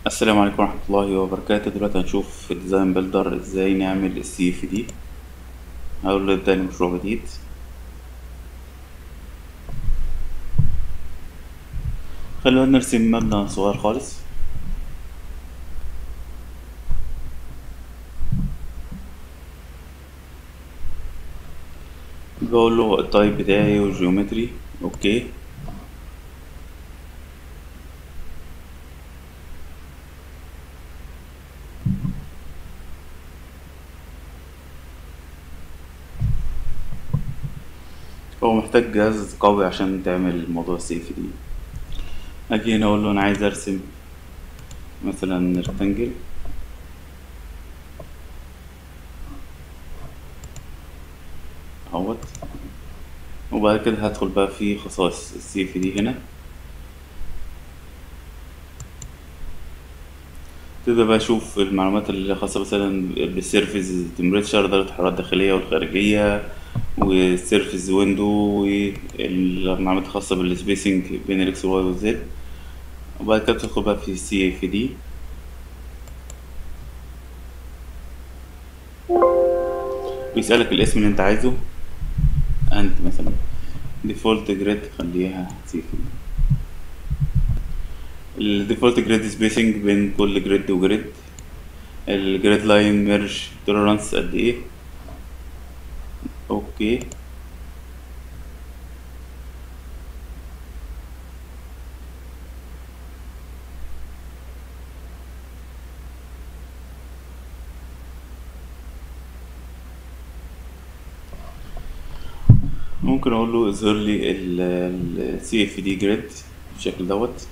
السلام عليكم ورحمة الله وبركاته دلوقتي هنشوف في ديزاين بيلدر ازاي نعمل السي اف دي هقول له ابدأ لي مشروع جديد خلونا نرسم مبنى صغير خالص بقول له التايب بتاعي والجيومتري اوكي هو محتاج جهاز قوي عشان تعمل موضوع السي اف دي اجي هنا اقول له انا عايز ارسم مثلا ريكتانجل اهوت وبعد كده هدخل بقى في خصائص السي اف دي هنا تبدأ بقى أشوف المعلومات اللي خاصة مثلا بالسيرفيس تمبريتشر درجة الحرارة الداخلية والخارجية والسيرفيس ويندو والمعلومات الخاصة بالسبيسنج بين الإكس والواي والزد وبعد كده تدخل بقى في السي اف دي ويسألك الاسم اللي انت عايزه انت مثلا ديفولت جريد خليها سي اف دي الديفولت جريد سبيسنج بين كل جريد وجريد الجريد لاين ميرج توليرانس قد ايه اوكي ممكن اقول له اظهر لي السي اف دي جريد بالشكل دوت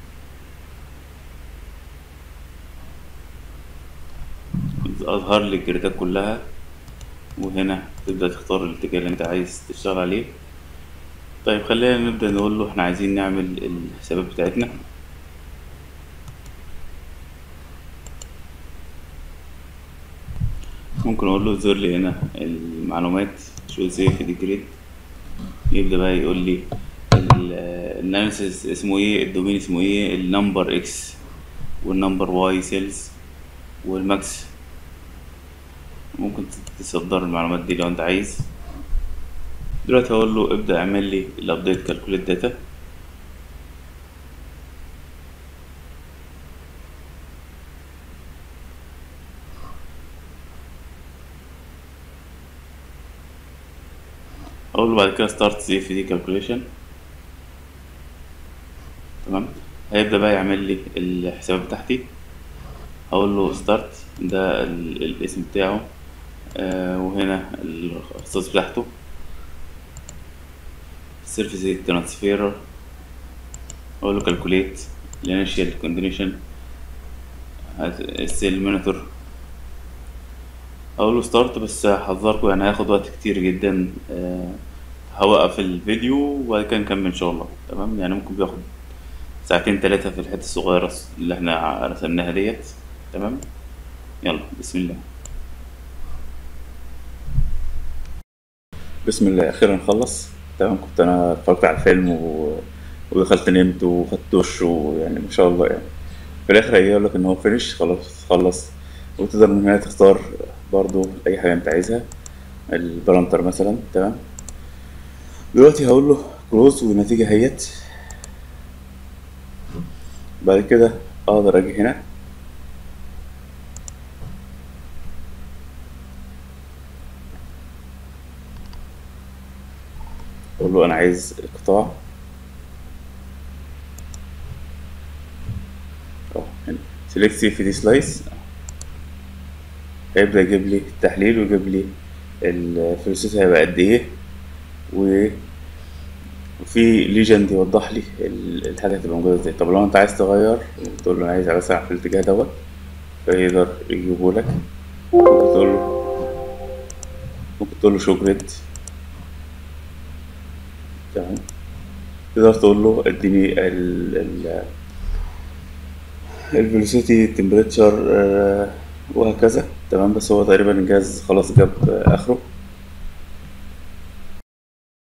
اظهر لي الجريدات كلها وهنا تبدأ تختار الاتجاه اللي انت عايز تشتغل عليه طيب خلينا نبدأ نقول له احنا عايزين نعمل الحسابات بتاعتنا ممكن اقول له اظهر لي هنا المعلومات شو ازاي في الجريد يبدأ بقى يقول لي الاناليسيس اسمه ايه الدومين اسمه ايه النمبر اكس والنمبر واي سيلز والماكس ممكن تصدر المعلومات دي لو انت عايز دلوقتي هقول له ابدأ اعمل لي الابديت كالكوليت داتا اقول له بعد كده ستارت سي اف دي كالكوليشن تمام هيبدأ بقى يعمل لي الحسابات بتاعتي هقول له ستارت ده الاسم بتاعه آه وهنا الاختصاص بتاعته سيرفيس ترانسفيرر اقول له كالكوليت الانيشال كونديشن السيل مونيتور اقول له ستارت بس هحذركم يعني هياخد وقت كتير جدا آه هوقف الفيديو وبعد كده نكمل ان شاء الله تمام يعني ممكن بياخد ساعتين تلاتة في الحتة الصغيرة اللي احنا رسمناها ديت تمام يلا بسم الله بسم الله اخيرا خلص تمام كنت انا اتفرجت على الفيلم و... ودخلت نمت وخدت دش ويعني ما شاء الله يعني في الاخر هيقول لك ان هو فينش خلاص خلص وتقدر من هنا تختار برضو اي حاجه انت عايزها البلانتر مثلا تمام دلوقتي هقول له كلوز والنتيجه اهيت بعد كده اقدر اجي هنا اقول له انا عايز القطاع اهو هنا سيلكت سي في دي سلايس هيبدأ يجيب لي التحليل ويجيب لي الفلوسات هيبقى قد ايه و وفي ليجند يوضح لي الحاجة هتبقى موجودة ازاي طب لو انت عايز تغير تقول له انا عايز اوسع في الاتجاه دوت فيقدر يجيبه لك ممكن تقول له ممكن تقول له شو جريد تمام تقدر تقول له اديني ال ال الفيلوسيتي تمبريتشر وهكذا تمام بس هو تقريبا الجهاز خلاص جاب اخره